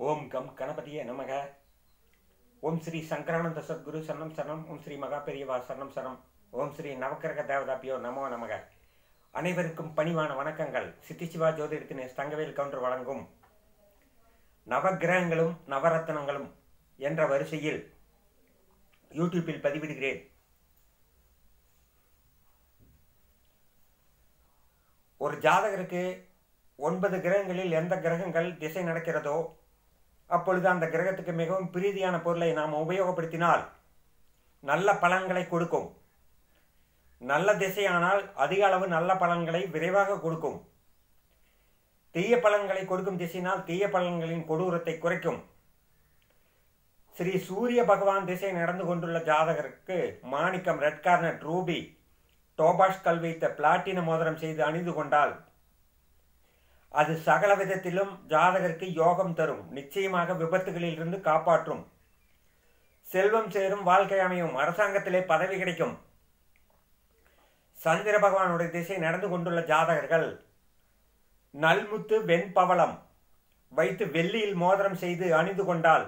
ஓம் come கணபதியே நமக ஓம் ஸ்ரீ சங்கரானந்த சத்குரு சரணம் சரணம் ஓம் ஸ்ரீ மகா பெரியவா சரணம் சரணம் ஓம் ஸ்ரீ நவக்கிரக தேவதாப்பியோ நமோ நமக அனைவருக்கும் பணிவான வணக்கங்கள் சித்தி சிவா ஜோதிடத்தின் தங்கவேல் கவுண்டர் வழங்கும் நவக்கிரகங்களும் நவரத்னங்களும் என்ற வரிசையில் யூடியூப்பில் பதிவிடுகிறேன் ஒரு ஜாதகருக்கு ஒன்பது கிரகங்களில் எந்த கிரகங்கள் திசை நடக்கிறதோ அப்பொழுது அந்த கிரகத்துக்கு மிகவும் பிரீதியான பொருளை நாம் உபயோகப்படுத்தினால் நல்ல பலன்களை கொடுக்கும் நல்ல திசையானால் அதிக அளவு நல்ல பலன்களை விரைவாக கொடுக்கும் தீய பலன்களை கொடுக்கும் திசையினால் தீய பலன்களின் கொடூரத்தை குறைக்கும் ஸ்ரீ சூரிய பகவான் திசை நடந்து கொண்டுள்ள ஜாதகருக்கு மாணிக்கம் ரெட் கார்னட் ரூபி டோபாஷ் கல் வைத்த பிளாட்டின மோதிரம் செய்து அணிந்து கொண்டால் அது சகல விதத்திலும் ஜாதகருக்கு யோகம் தரும் நிச்சயமாக விபத்துகளில் இருந்து காப்பாற்றும் செல்வம் சேரும் வாழ்க்கை அமையும் அரசாங்கத்திலே பதவி கிடைக்கும் சந்திர பகவானுடைய திசை நடந்து கொண்டுள்ள ஜாதகர்கள் நல்முத்து வெண்பவளம் வைத்து வெள்ளியில் மோதிரம் செய்து அணிந்து கொண்டால்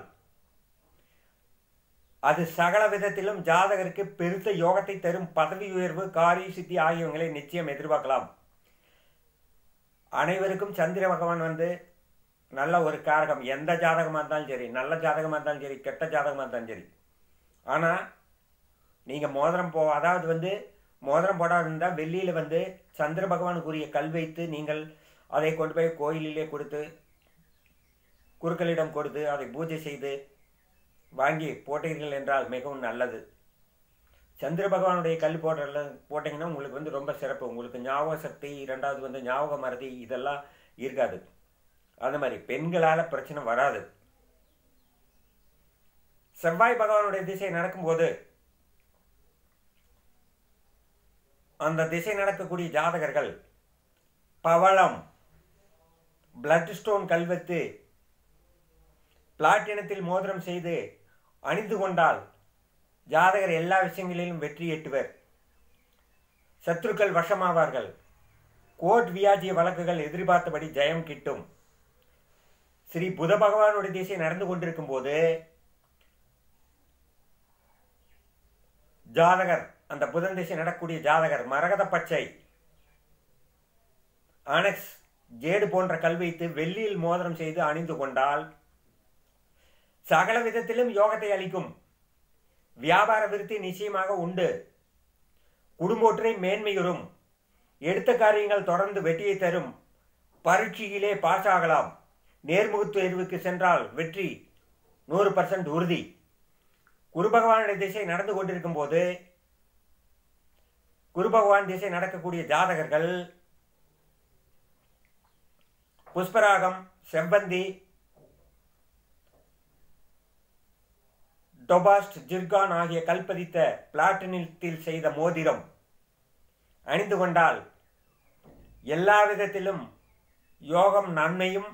அது சகல விதத்திலும் ஜாதகருக்கு பெருத்த யோகத்தை தரும் பதவி உயர்வு காரிய சித்தி ஆகியவங்களை நிச்சயம் எதிர்பார்க்கலாம் அனைவருக்கும் சந்திர பகவான் வந்து நல்ல ஒரு காரகம் எந்த ஜாதகமாக இருந்தாலும் சரி நல்ல ஜாதகமாக இருந்தாலும் சரி கெட்ட ஜாதகமாக இருந்தாலும் சரி ஆனால் நீங்கள் மோதிரம் போ அதாவது வந்து மோதிரம் போடாது இருந்தால் வெள்ளியில் வந்து சந்திர பகவானுக்குரிய கல் வைத்து நீங்கள் அதை கொண்டு போய் கோயிலிலே கொடுத்து குருக்களிடம் கொடுத்து அதை பூஜை செய்து வாங்கி போட்டீர்கள் என்றால் மிகவும் நல்லது சந்திர பகவானுடைய கல் போடுறதுல போட்டிங்கன்னா உங்களுக்கு வந்து ரொம்ப சிறப்பு உங்களுக்கு ஞாபக சக்தி ரெண்டாவது வந்து ஞாபக மறதி இதெல்லாம் இருக்காது அது மாதிரி பெண்களால் பிரச்சனை வராது செவ்வாய் பகவானுடைய திசை நடக்கும்போது அந்த திசை நடக்கக்கூடிய ஜாதகர்கள் பவளம் பிளட் ஸ்டோன் கல்வெத்து பிளாட்டினத்தில் மோதிரம் செய்து அணிந்து கொண்டால் ஜாதகர் எல்லா விஷயங்களிலும் வெற்றி எட்டுவர் சத்துருக்கள் வசமாவார்கள் கோர்ட் வியாஜிய வழக்குகள் எதிர்பார்த்தபடி ஜெயம் கிட்டும் ஸ்ரீ புத பகவானுடைய திசை நடந்து கொண்டிருக்கும் போது ஜாதகர் அந்த புதன் திசை நடக்கக்கூடிய ஜாதகர் மரகத பச்சை ஆனக்ஸ் ஜேடு போன்ற கல் வைத்து வெள்ளியில் மோதிரம் செய்து அணிந்து கொண்டால் சகல விதத்திலும் யோகத்தை அளிக்கும் வியாபார விருத்தி நிச்சயமாக உண்டு குடும்பொற்றை மேன்மையுறும் எடுத்த காரியங்கள் தொடர்ந்து வெற்றியை தரும் பரீட்சையிலே பாஸ் ஆகலாம் நேர்முக தேர்வுக்கு சென்றால் வெற்றி நூறு பர்சன்ட் உறுதி குரு பகவானுடைய திசை நடந்து கொண்டிருக்கும் போது குரு பகவான் திசை நடக்கக்கூடிய ஜாதகர்கள் புஷ்பராகம் செவ்வந்தி டொபாஸ்ட் ஜிர்கான் ஆகிய கல்பதித்த பிளாட்டினத்தில் செய்த மோதிரம் அணிந்து கொண்டால் எல்லா விதத்திலும் யோகம் நன்மையும்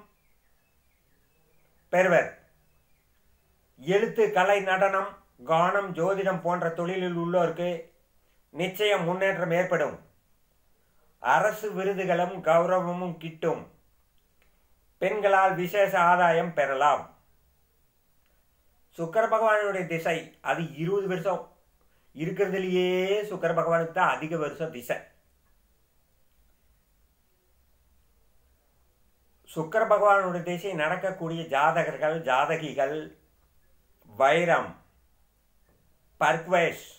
பெறுவர் எழுத்து கலை நடனம் கானம் ஜோதிடம் போன்ற தொழிலில் உள்ளோருக்கு நிச்சயம் முன்னேற்றம் ஏற்படும் அரசு விருதுகளும் கௌரவமும் கிட்டும் பெண்களால் விசேஷ ஆதாயம் பெறலாம் சுக்கர பகவானுடைய திசை அது இருபது வருஷம் இருக்கிறதுலையே சுக்கர பகவானுக்கு தான் அதிக வருஷம் திசை சுக்கர பகவானுடைய திசை நடக்கக்கூடிய ஜாதகர்கள் ஜாதகிகள் வைரம் பர்க்வேஷ்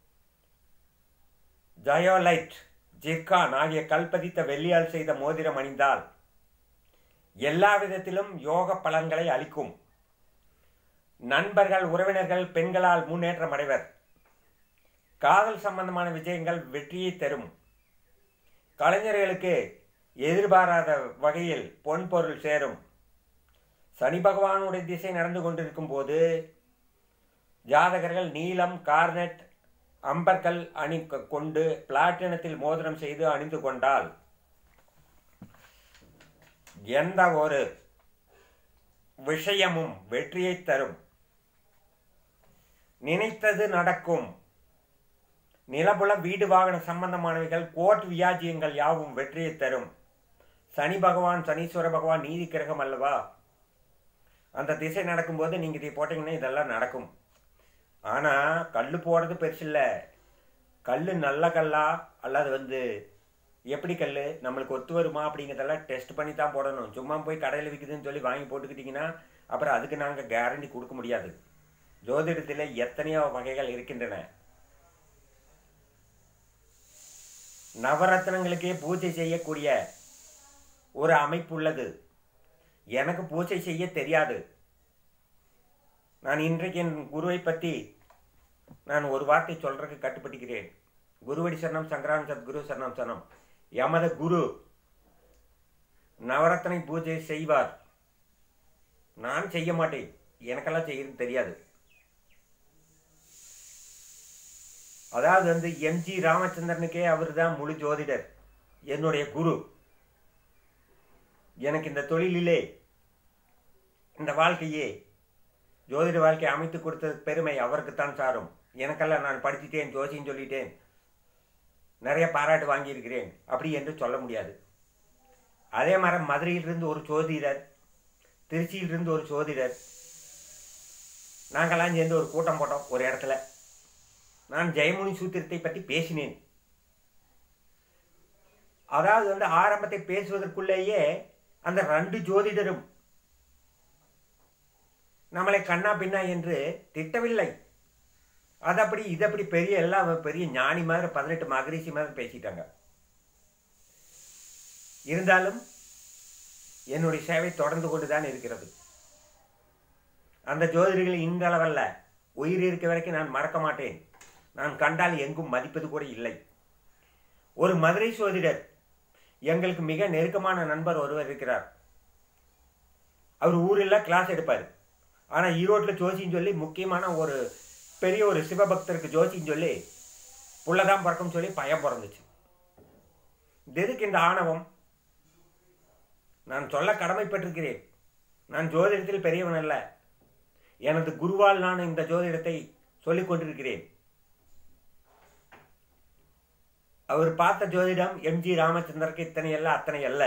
ஜயோலைட் ஜிர்கான் ஆகிய கல்பதித்த வெள்ளியால் செய்த மோதிரம் அணிந்தால் எல்லா விதத்திலும் யோக பலன்களை அளிக்கும் நண்பர்கள் உறவினர்கள் பெண்களால் முன்னேற்றம் அடைவர் காதல் சம்பந்தமான விஜயங்கள் வெற்றியை தரும் கலைஞர்களுக்கு எதிர்பாராத வகையில் பொன் பொருள் சேரும் சனி பகவானுடைய திசை நடந்து கொண்டிருக்கும் போது ஜாதகர்கள் நீலம் கார்னெட் அம்பர்கள் அணி கொண்டு பிளாட்டினத்தில் மோதிரம் செய்து அணிந்து கொண்டால் எந்த ஒரு விஷயமும் வெற்றியை தரும் நினைத்தது நடக்கும் நிலபுல வீடு வாகன சம்பந்தமானவைகள் கோர்ட் வியாஜியங்கள் யாவும் வெற்றியை தரும் சனி பகவான் சனீஸ்வர பகவான் நீதி கிரகம் அல்லவா அந்த திசை நடக்கும்போது நீங்கள் இதை போட்டிங்கன்னா இதெல்லாம் நடக்கும் ஆனால் கல் போடுறது பெருசு இல்லை கல் நல்ல கல்லா அல்லது வந்து எப்படி கல் நம்மளுக்கு ஒத்து வருமா அப்படிங்கிறதெல்லாம் டெஸ்ட் பண்ணி தான் போடணும் சும்மா போய் கடையில் விற்குதுன்னு சொல்லி வாங்கி போட்டுக்கிட்டிங்கன்னா அப்புறம் அதுக்கு நாங்கள் கேரண்டி கொடுக்க முடியாது ஜோதிடத்தில் எத்தனையோ வகைகள் இருக்கின்றன நவரத்னங்களுக்கே பூஜை செய்யக்கூடிய ஒரு அமைப்பு உள்ளது எனக்கு பூஜை செய்ய தெரியாது நான் இன்றைக்கு என் குருவை பற்றி நான் ஒரு வார்த்தை சொல்றதுக்கு கட்டுப்பட்டுக்கிறேன் குருவடி சரணம் சங்கரான் சத்குரு சரணம் சரணம் எமது குரு நவரத்னை பூஜை செய்வார் நான் செய்ய மாட்டேன் எனக்கெல்லாம் செய்யறது தெரியாது அதாவது வந்து எம்ஜி ராமச்சந்திரனுக்கே அவர் தான் முழு ஜோதிடர் என்னுடைய குரு எனக்கு இந்த தொழிலிலே இந்த வாழ்க்கையே ஜோதிட வாழ்க்கை அமைத்து கொடுத்த பெருமை அவருக்குத்தான் சாரும் எனக்கெல்லாம் நான் படிச்சுட்டேன் ஜோசின்னு சொல்லிட்டேன் நிறைய பாராட்டு வாங்கியிருக்கிறேன் அப்படி என்று சொல்ல முடியாது அதே மாதிரி மதுரையிலிருந்து ஒரு ஜோதிடர் திருச்சியிலிருந்து ஒரு ஜோதிடர் நாங்கள்லாம் சேர்ந்து ஒரு கூட்டம் போட்டோம் ஒரு இடத்துல நான் ஜெயமுனி சூத்திரத்தை பற்றி பேசினேன் அதாவது வந்து ஆரம்பத்தை பேசுவதற்குள்ளேயே அந்த ரெண்டு ஜோதிடரும் நம்மளை கண்ணா பின்னா என்று திட்டவில்லை அது அப்படி இது அப்படி பெரிய எல்லாம் பெரிய ஞானி மாதிரி பதினெட்டு மகரிஷி மாதிரி பேசிட்டாங்க இருந்தாலும் என்னுடைய சேவை தொடர்ந்து கொண்டுதான் இருக்கிறது அந்த ஜோதிடர்கள் இன்றளவல்ல உயிர் இருக்க வரைக்கும் நான் மறக்க மாட்டேன் நான் கண்டால் எங்கும் மதிப்பது கூட இல்லை ஒரு மதுரை ஜோதிடர் எங்களுக்கு மிக நெருக்கமான நண்பர் ஒருவர் இருக்கிறார் அவர் ஊரெல்லாம் கிளாஸ் எடுப்பார் ஆனால் ஈரோட்டில் ஜோசின்னு சொல்லி முக்கியமான ஒரு பெரிய ஒரு சிவபக்தருக்கு ஜோசின்னு சொல்லி புள்ளதான் பிறக்கும் சொல்லி பயம் பிறந்துச்சு எதுக்கு இந்த ஆணவம் நான் சொல்ல கடமைப்பட்டிருக்கிறேன் நான் ஜோதிடத்தில் பெரியவன் அல்ல எனது குருவால் நான் இந்த ஜோதிடத்தை சொல்லிக் கொண்டிருக்கிறேன் அவர் பார்த்த ஜோதிடம் எம்ஜி ராமச்சந்திரக்கு இத்தனை அல்ல அத்தனை அல்ல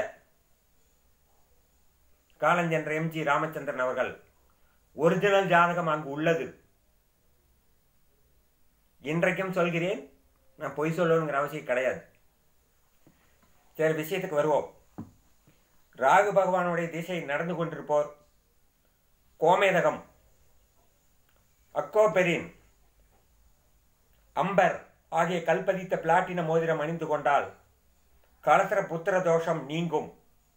காலஞ்சென்ற எம்ஜி ராமச்சந்திரன் அவர்கள் ஒரிஜினல் ஜாதகம் அங்கு உள்ளது இன்றைக்கும் சொல்கிறேன் நான் பொய் சொல்லணுங்கிற அவசியம் கிடையாது சரி விஷயத்துக்கு வருவோம் ராகு பகவானுடைய திசை நடந்து கொண்டிருப்போர் கோமேதகம் அக்கோபெரின் அம்பர் ஆகிய கல்பதித்த பிளாட்டின மோதிரம் அணிந்து கொண்டால் கலசர புத்திர தோஷம் நீங்கும்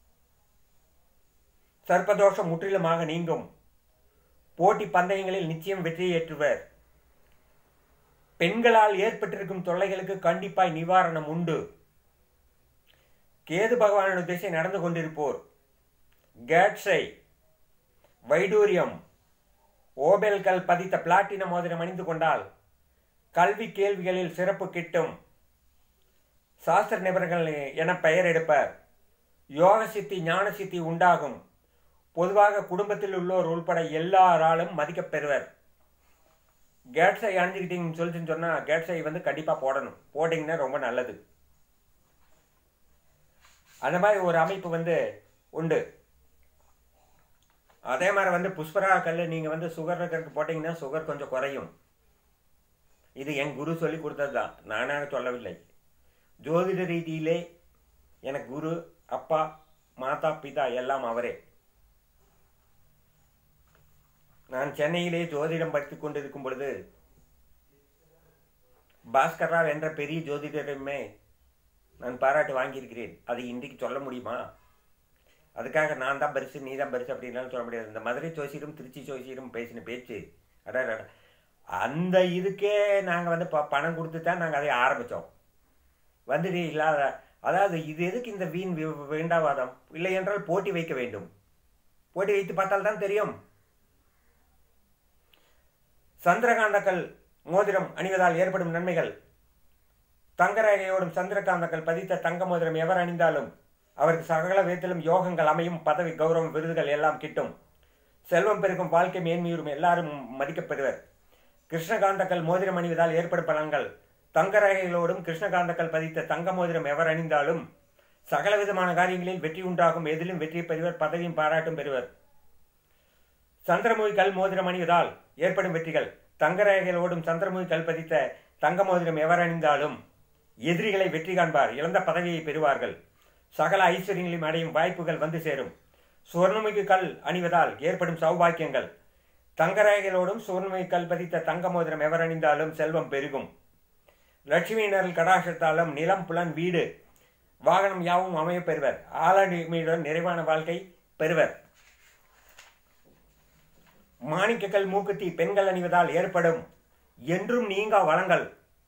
சர்ப்பதோஷம் முற்றிலுமாக நீங்கும் போட்டி பந்தயங்களில் நிச்சயம் வெற்றியேற்றுவர் பெண்களால் ஏற்பட்டிருக்கும் தொல்லைகளுக்கு கண்டிப்பாய் நிவாரணம் உண்டு கேது பகவானோட திசை நடந்து கொண்டிருப்போர் கேட்ஸை வைடூரியம் ஓபெல்கள் பதித்த பிளாட்டின மோதிரம் அணிந்து கொண்டால் கல்வி கேள்விகளில் சிறப்பு கிட்டும் சாஸ்திர நிபுணர்கள் என பெயர் எடுப்பர் யோக சித்தி ஞான சித்தி உண்டாகும் பொதுவாக குடும்பத்தில் உள்ளோர் உள்பட எல்லாராலும் மதிக்கப் பெறுவர் கேட்ஸை அணிஞ்சுக்கிட்டீங்கன்னு சொல்லிட்டு சொன்னால் கேட்ஸை வந்து கண்டிப்பாக போடணும் போட்டிங்கன்னா ரொம்ப நல்லது அந்த மாதிரி ஒரு அமைப்பு வந்து உண்டு அதே மாதிரி வந்து புஷ்பரா கல் நீங்கள் வந்து சுகர் இருக்கிறதுக்கு போட்டிங்கன்னா சுகர் கொஞ்சம் குறையும் இது என் குரு சொல்லி கொடுத்தது தான் நானாக சொல்லவில்லை ஜோதிட ரீதியிலே எனக்கு குரு அப்பா மாதா பிதா எல்லாம் அவரே நான் சென்னையிலே ஜோதிடம் படித்துக் கொண்டிருக்கும் பொழுது பாஸ்கர்ராவ் என்ற பெரிய ஜோதிடருமே நான் பாராட்டு வாங்கியிருக்கிறேன் அது இன்றைக்கு சொல்ல முடியுமா அதுக்காக நான் தான் பரிசு நீ தான் பரிசு அப்படின்லாம் சொல்ல முடியாது இந்த மதுரை ஜோசியரும் திருச்சி ஜோசியரும் பேசின பேச்சு அடா அந்த இதுக்கே நாங்கள் வந்து ப பணம் கொடுத்து தான் நாங்கள் அதை ஆரம்பித்தோம் வந்துட்டு இல்லாத அதாவது இது எதுக்கு இந்த வீண் வி- வேண்டாவாதம் இல்லை என்றால் போட்டி வைக்க வேண்டும் போட்டி வைத்து பார்த்தால் தான் தெரியும் சந்திரகாந்தக்கல் மோதிரம் அணிவதால் ஏற்படும் நன்மைகள் தங்கரேகையோடும் சந்திரகாந்தக்கல் பதித்த தங்க மோதிரம் எவர் அணிந்தாலும் அவருக்கு சகல விதத்திலும் யோகங்கள் அமையும் பதவி கௌரவம் விருதுகள் எல்லாம் கிட்டும் செல்வம் பெருக்கும் வாழ்க்கை மேன்மையுறும் எல்லாரும் மதிக்கப் பெறுவர் கிருஷ்ணகாந்தக்கல் மோதிரம் அணிவதால் ஏற்படும் பலன்கள் தங்கரேகைகளோடும் கிருஷ்ணகாந்தக்கல் பதித்த தங்க மோதிரம் எவர் அணிந்தாலும் சகல விதமான காரியங்களில் வெற்றி உண்டாகும் எதிலும் வெற்றி பெறுவர் பதவியும் பாராட்டும் பெறுவர் சந்திரமுகி கல் மோதிரம் அணிவதால் ஏற்படும் வெற்றிகள் தங்கரேகையில் ஓடும் சந்திரமுகி கல் பதித்த தங்க மோதிரம் எவர் அணிந்தாலும் எதிரிகளை வெற்றி காண்பார் இழந்த பதவியை பெறுவார்கள் சகல ஐஸ்வர்யங்களையும் அடையும் வாய்ப்புகள் வந்து சேரும் சுவர்ணமுகி கல் அணிவதால் ஏற்படும் சௌபாக்கியங்கள் தங்கரேகைகளோடும் சுவர்ணமுகி கல் பதித்த தங்க மோதிரம் எவர் அணிந்தாலும் செல்வம் பெருகும் லட்சுமியினரில் கடாசத்தாலும் நிலம் புலன் வீடு வாகனம் யாவும் அமையப் பெறுவர் ஆளாடிமையுடன் நிறைவான வாழ்க்கை பெறுவர் மாணிக்கக்கல் மூக்குத்தி பெண்கள் அணிவதால் ஏற்படும் என்றும் நீங்கா வளங்கள்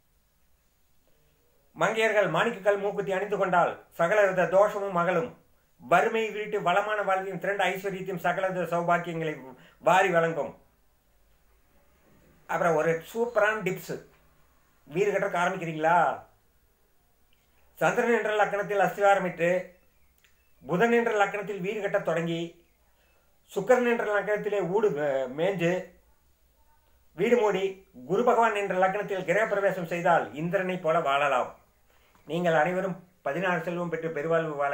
மங்கையர்கள் மாணிக்கக்கல் மூக்குத்தி அணிந்து கொண்டால் சகலவித தோஷமும் மகளும் வறுமை வீட்டு வளமான வாழ்க்கையும் திரண்ட ஐஸ்வர்யத்தையும் சகலவித சௌபாக்கியங்களை வாரி வழங்கும் அப்புறம் ஒரு சூப்பரான டிப்ஸ் வீடு கட்டுறக்கு ஆரம்பிக்கிறீங்களா சந்திரன் என்ற லக்கணத்தில் அஸ்திவாரமிட்டு புதன் என்ற லக்கணத்தில் வீடு கட்டத் தொடங்கி சுக்கரன் என்ற லக்கணத்திலே ஊடு மே- மேஞ்சு வீடு மூடி குரு பகவான் என்ற லக்கணத்தில் கிரக பிரவேசம் செய்தால் இந்திரனைப் போல வாழலாம் நீங்கள் அனைவரும் பதினாறு செல்வம் பெற்று பெருவாழ்வு வாழ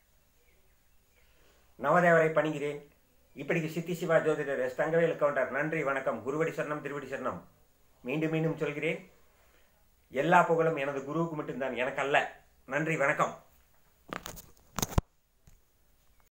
நவதேவரை பணிகிறேன் இப்படிக்கு சித்தி சிவா ஜோதிடர் எஸ் தங்கவேல் கவுண்டர் நன்றி வணக்கம் குருவடி சரணம் திருவடி சரணம் மீண்டும் மீண்டும் சொல்கிறேன் எல்லா புகழும் எனது குருவுக்கு மட்டும்தான் எனக்கல்ல நன்றி வணக்கம்